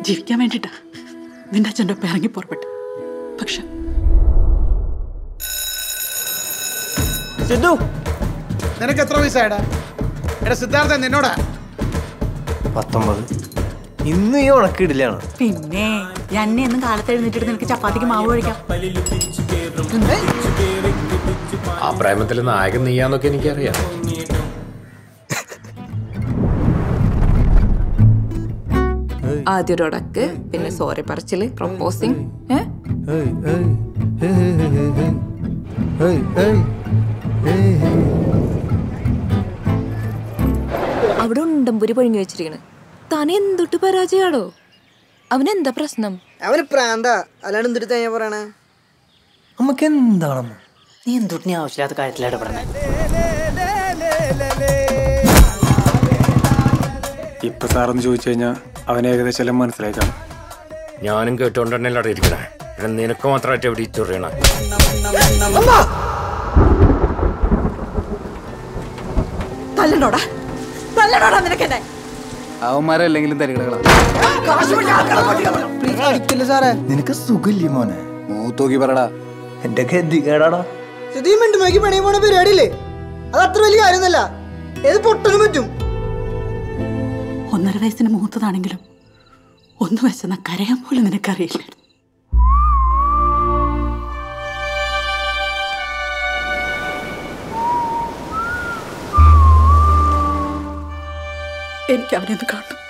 ജീവിക്കാൻ വേണ്ടിട്ടാ നിന്റെ അച്ഛൻ്റെ ഒപ്പം ഇറങ്ങി പുറപ്പെട്ടു പക്ഷെ സിദ്ധു നിനക്ക് എത്ര വയസ്സായടാ എടാ സിദ്ധാർത്ഥ നിന്നോടാ പത്തൊമ്പത് ഇന്ന് ഈ ഉണക്കിടില്ലാണ് പിന്നെ എന്നെ എന്നും കാലത്ത് എഴുന്നേറ്റിട്ട് നിനക്ക് ചപ്പാത്തിക്ക് മാവ് കഴിക്കാം ആ പ്രേമത്തിൽ നായകൻ നീയാന്നൊക്കെ എനിക്കറിയാം ആദ്യം ഒരു ഉടക്ക് പിന്നെ സോറി പറച്ചില് പ്രപ്പോസിങ് ഏ അവിടെ ഉണ്ടമ്പുരി പൊഴിഞ്ഞു വെച്ചിരിക്കണ് താൻ എന്തൊട്ട് പരാജയാടോ അവനെന്താ പ്രശ്നം അവന് പ്രാന്ത അല്ലാണ്ട് എന്തിട്ട് തേങ്ങ പറയണേ നമുക്ക് എന്താണമ്മ നീ എന്തുട്ട് നീ ആവശ്യമില്ലാത്ത കാര്യത്തിൽ ഇടപെടണേ ഇപ്പൊ സാറൊന്ന് ചോദിച്ചു കഴിഞ്ഞാൽ അവനെ ഏകദേശം എല്ലാം മനസ്സിലായി കാണും ഞാനും കേട്ടോണ്ടല്ലേ അവിടെ ഇരിക്കണേ ഇവിടെ നിനക്ക് മാത്രമായിട്ട് എവിടെ ചൊറിയണ തല്ലണോടാ തല്ലണോടാ നിനക്കെന്നെ അവന്മാരല്ലെങ്കിലും തരികടകളാ അടിക്കില്ല സാറേ നിനക്ക് സുഖില്ലേ മോനെ മൂത്തോക്കി പറടാ എന്റെ ഗതികേടാടാ ഇത് ഈ മിണ്ടുമാക്കി പണിയാൻ പോണ പരിപാടിയില്ലേ അത് അത്ര വലിയ കാര്യമൊന്നുമല്ല ഏത് പൊട്ടനും പറ്റും ഒന്നര വയസ്സിന് മൂത്തതാണെങ്കിലും ഒന്ന് വെച്ചെന്ന കരയാൻ പോലും നിനക്കറിയില്ലായിരുന്നു എനിക്ക് അവനെ ഒന്ന് കാണണം